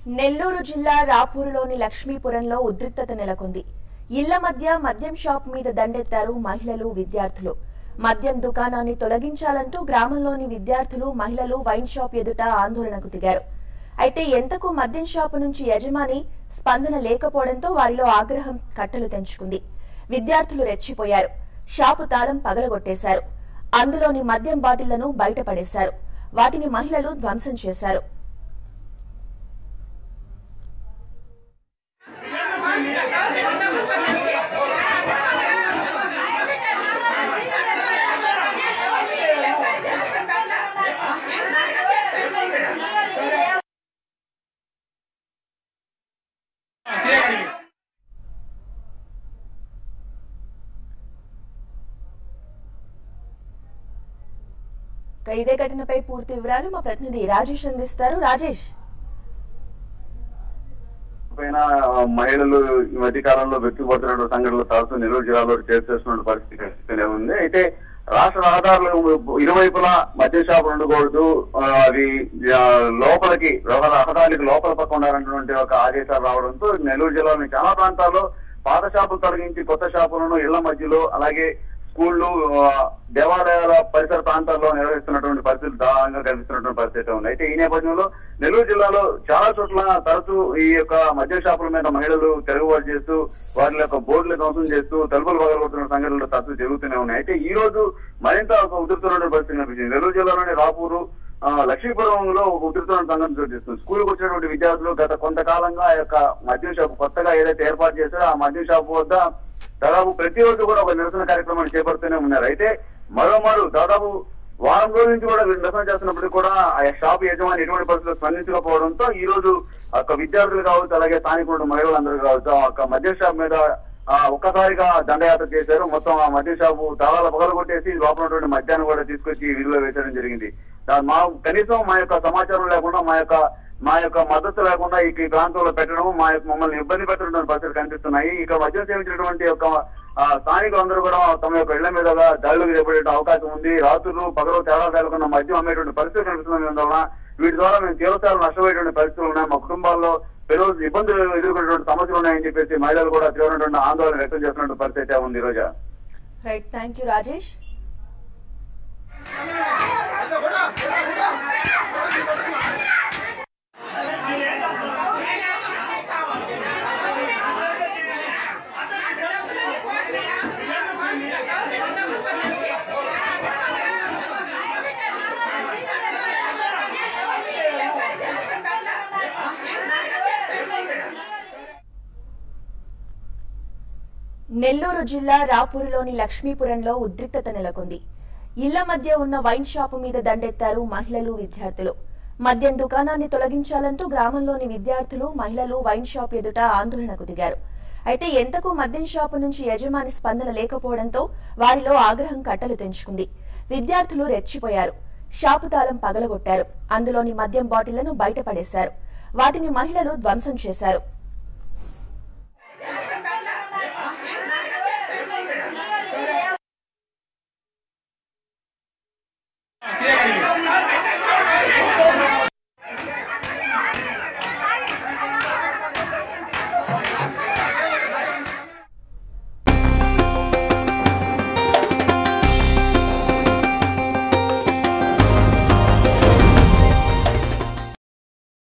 నెల్లూరు జిల్లా రాపూరులోని లక్ష్మీపురంలో ఉద్రిక్తత నెలకొంది ఇళ్ల మధ్య మద్యం షాప్ మీద దండెత్తారు మహిళలు విద్యార్థులు మద్యం దుకాణాన్ని తొలగించాలంటూ గ్రామంలోని విద్యార్థులు మహిళలు వైన్ షాప్ ఎదుట ఆందోళనకు దిగారు అయితే ఎంతకు మద్యం షాపు నుంచి యజమాని స్పందన లేకపోవడంతో వారిలో ఆగ్రహం కట్టలు తెంచుకుంది విద్యార్థులు రెచ్చిపోయారు షాపు తాళం పగలగొట్టేశారు అందులోని మద్యం బాటిళ్లను బయటపడేశారు వాటిని మహిళలు ధ్వంసం చేశారు ఇక ఇదే ఘటనపై పూర్తి వివరాలు మా ప్రతినిధి రాజేష్ అందిస్తారు రాజేష్ పైన మహిళలు ఈ మధ్య కాలంలో వ్యక్తిగతమైన సంఘటనలు తరచూ నెల్లూరు జిల్లాలో చేస్తున్న పరిస్థితి కనిపిస్తూనే ఉంది అయితే రాష్ట్ర రహదారులు ఇరువైపులా మద్య షాపులు ఉండకూడదు ఆ, అవి ఆ, లోపలికి రహ- రహదారికి లోపల పక్క ఉండాలన్నటువంటి ఒక ఆదేశాలు రావడంతో నెల్లూరు జిల్లాలోని చాలా ప్రాంతాల్లో పాత షాపులు తొలగించి కొత్త షాపులను ఇళ్ల మధ్యలో అలాగే స్కూళ్లు ఆ, దేవాలయాల పరిసర ప్రాంతాల్లో నిర్వహిస్తున్నటువంటి పరిస్థితులు దారుణంగా కనిపిస్తున్నటువంటి పరిస్థితి ఉంది అయితే ఈ నేపథ్యంలో నెల్లూరు జిల్లాలో చాలా చోట్ల తరచూ ఈ యొక్క మద్య షాపుల మీద మహిళలు తిరుగుబాటు చేస్తూ వారి యొక్క బోర్డులు ధ్వంసం చేస్తూ తలుపులు పగలగొడుతున్న సంఘటనలు తరచూ జరుగుతూనే ఉన్నాయి అయితే ఈ రోజు మరింత ఒక ఉధృతమైన పరిస్థితి కనిపించింది నెల్లూరు జిల్లాలోని రాపూరు ఆ, లక్ష్మీపురంలో ఒక ఉధృతమైన సంఘటన చోటు చేస్తుంది స్కూల్కి వచ్చినటువంటి విద్యార్థులు గత కొంతకాలంగా ఆ యొక్క మద్యం షాపు కొత్తగా ఏదైతే ఏర్పాటు చేశారో ఆ మద్యం షాపు వద్ద దాదాపు ప్రతిరోజు కూడా ఒక నిరసన కార్యక్రమాన్ని చేపడుతూనే ఉన్నారు అయితే మరోమారు దాదాపు వారం రోజుల నుంచి కూడా వీళ్ళు నిరసన చేస్తున్నప్పటికీ కూడా ఆ షాప్ యజమాని ఎటువంటి పరిస్థితుల్లో స్పందించకపోవడంతో ఈ రోజు ఆ యొక్క విద్యార్థులు కావచ్చు అలాగే స్థానికులు మహిళలందరూ కావచ్చు ఆ యొక్క మద్యం షాప్ మీద ఆ ఒక్కసారిగా దండయాత్ర చేశారు మొత్తం ఆ మద్యం షాపు తాళాలు పగలు కొట్టేసి లోపల ఉన్నటువంటి మద్యాన్ని కూడా తీసుకొచ్చి విధిలో వేయడం జరిగింది దా- మా కనీసం మా యొక్క సమాచారం లేకుండా మా యొక్క మా యొక్క మద్దతు లేకుండా ఈ ఈ ప్రాంతంలో పెట్టడం మా యొక్క మమ్మల్ని ఇబ్బంది పెట్టడం పరిస్థితులు కనిపిస్తున్నాయి ఇక మద్యం సేవించినటువంటి యొక్క ఆ, స్థానికులందరూ కూడా తమ యొక్క ఇళ్ల మీద దాడులకు చేపడే అవకాశం ఉంది రాత్రులు పగలు తేడా తేలకుండా మద్యం అమ్మేటువంటి పరిస్థితి కనిపిస్తున్నందువలన వీటి ద్వారా మేము తీవ్రస్థాయిలో నష్టపోయేటువంటి పరిస్థితులు ఉన్నాయి మా కుటుంబాల్లో పెను ఇబ్బందులు ఎదుర్కొనేటువంటి సమస్యలు ఉన్నాయని చెప్పేసి మహిళలు కూడా తీవ్రమైనటువంటి ఆందోళన వ్యక్తం చేస్తున్నటువంటి పరిస్థితి అయితే ఉంది ఈ రోజు right thank you Rajesh Nellore జిల్లా రాపూరులోని లక్ష్మీపురంలో ఉద్రిక్తత నెలకొంది ఇళ్ల మధ్య ఉన్న వైన్ షాపు మీద దండెత్తారు మహిళలు విద్యార్థులు మద్యం దుకాణాన్ని తొలగించాలంటూ గ్రామంలోని విద్యార్థులు మహిళలు వైన్ షాప్ ఎదుట ఆందోళనకు దిగారు అయితే ఎంతకు మద్యం షాపు నుంచి యజమాని స్పందన లేకపోవడంతో వారిలో ఆగ్రహం కట్టలు తెంచుకుంది విద్యార్థులు రెచ్చిపోయారు షాపు తాళం పగలగొట్టారు అందులోని మద్యం బాటిళ్లను బయటపడేశారు వాటిని మహిళలు ధ్వంసం చేశారు